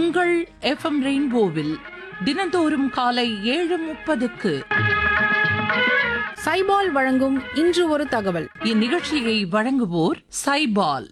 உங்கள் எஃப்எம் ரெயின்போவில் தினந்தோறும் காலை ஏழு முப்பதுக்கு சைபால் வழங்கும் இன்று ஒரு தகவல் இந்நிகழ்ச்சியை வழங்குவோர் சைபால்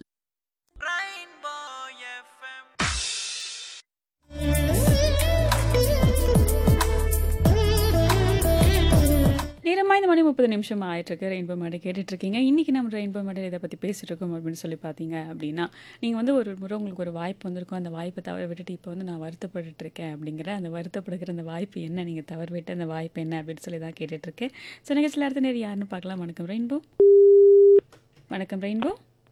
நேரமாக இந்த மணி முப்பது நிமிஷம் ஆயிட்டிருக்கு ரெயின்போ மேடை கேட்டுட்டு இருக்கீங்க இன்றைக்கி நம்ம ரெயின்போ மேடை இதை பற்றி பேசிட்டு இருக்கோம் அப்படின்னு சொல்லி பார்த்தீங்க அப்படின்னா நீங்கள் வந்து ஒரு முறை உங்களுக்கு ஒரு வாய்ப்பு வந்திருக்கும் அந்த வாய்ப்பை தவற விட்டுட்டு இப்போ வந்து நான் வருத்தப்பட்டுட்டு இருக்கேன் அப்படிங்கிற அந்த வருத்தப்படுகிற அந்த வாய்ப்பு என்ன நீங்கள் தவற விட்ட அந்த வாய்ப்பு என்ன அப்படின்னு சொல்லி தான் கேட்டுட்ருக்கேன் ஸோ நிகழ்ச்சியில் அடுத்த நேரம் யாருன்னு பார்க்கலாம் வணக்கம் ரெயின்போ வணக்கம் ரெயின்போ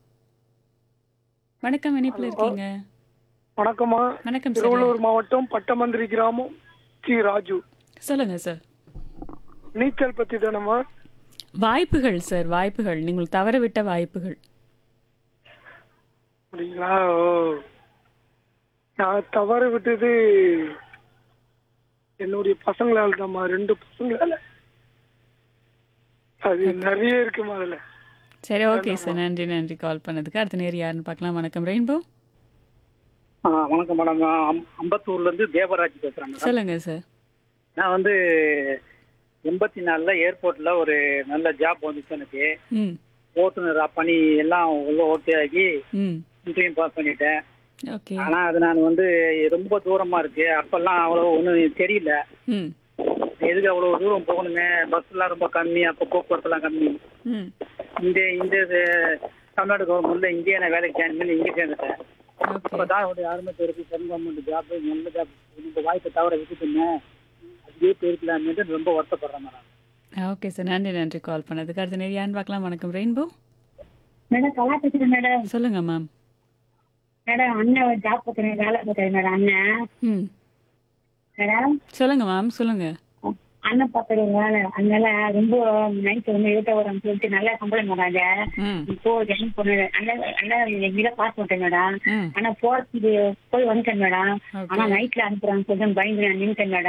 வணக்கம் இணைப்பில் இருக்கீங்க வணக்கம்மா வணக்கம் சார் திருவள்ளூர் மாவட்டம் பட்டமந்திரி கிராமம் சி ராஜு சொல்லுங்கள் சார் நீச்சல் பத்தி தானம்மா வாய்ப்புகள் சார் வாய்ப்புகள் நீங்கள் தவற விட்ட வாய்ப்புகள் அப்படிங்களா ஓ நான் தவற விட்டது என்னுடைய பசங்களால தான்மா ரெண்டு பசங்களால அது நிறைய இருக்குமா அதுல சரி ஓகே சார் நன்றி நன்றி கால் பண்ணதுக்கு அடுத்த நேரம் யாருன்னு பார்க்கலாம் வணக்கம் ரெயின்போ ஆ, வணக்கம் மேடம் நான் அம்- அம்பத்தூர்ல இருந்து தேவராஜ் பேசுறேன் மேடம் சொல்லுங்க சார் நான் வந்து எண்பத்தி நாலுல ஏர்போர்ட்ல ஒரு நல்ல ஜாப் வந்துச்சு எனக்கு ம் ஓட்டுநர் பணி எல்லாம் உள்ள ஓகே ஆகி ம் இன்டர்வியூ பாஸ் பண்ணிட்டேன் ஓகே ஆனா அது நான் வந்து ரொம்ப தூரமா இருக்கு அப்பெல்லாம் அவ்வளவு ஒன்றும் தெரியல ம் எதுக்கு அவ்வளவு தூரம் போகணுமே பஸ் எல்லாம் ரொம்ப கம்மி அப்போ போக்குவரத்து எல்லாம் கம்மி ம் இந்த இந்த இது தமிழ்நாடு கவர்மெண்ட்ல இங்கேயே நான் வேலைக்கு ஜாயின் பண்ணி இங்கே சேர்ந்துட்டேன் ஓகே அப்பதான் ஒரு யாருமே தெரியுது சென்ட் கவர்மெண்ட் ஜாப் நல்ல ஜாப் இந்த வாய்ப்பை தவிர விட்டுட்டுங்க அதுவே போயிருக்கலாமே ரொம்ப வருத்தப்படுறேன் மேடம் ஓகே சார் நன்றி நன்றி கால் பண்ணதுக்கு அடுத்த நேரம் யாருன்னு பார்க்கலாம் வணக்கம் ரெயின்போ மேடம் கலா பேசுறேன் மேடம் சொல்லுங்க மேம் மேடம் அண்ணன் ஜாப் பார்க்குறேன் வேலை பார்க்குறேன் மேடம் அண்ணன் ம் மேடம் சொல்லுங்க மேம் சொல்லுங்க அண்ணன் பார்க்குறேன் வேலை அதனால ரொம்ப நைட் வந்து இருட்ட வரும் சொல்லிட்டு நல்லா சம்பளம் வராங்க ம் இப்போ ஜாயின் பண்ண அண்ணன் அண்ணன் எங்க பாஸ் பண்ணிட்டேன் மேடம் ம் ஆனா போறதுக்கு போய் வந்துட்டேன் மேடம் Okay. ஆனா நைட்ல அனுப்புறாங்க சொல்லிட்டு பயந்து நான் நின்றுட்டேன் மேடம்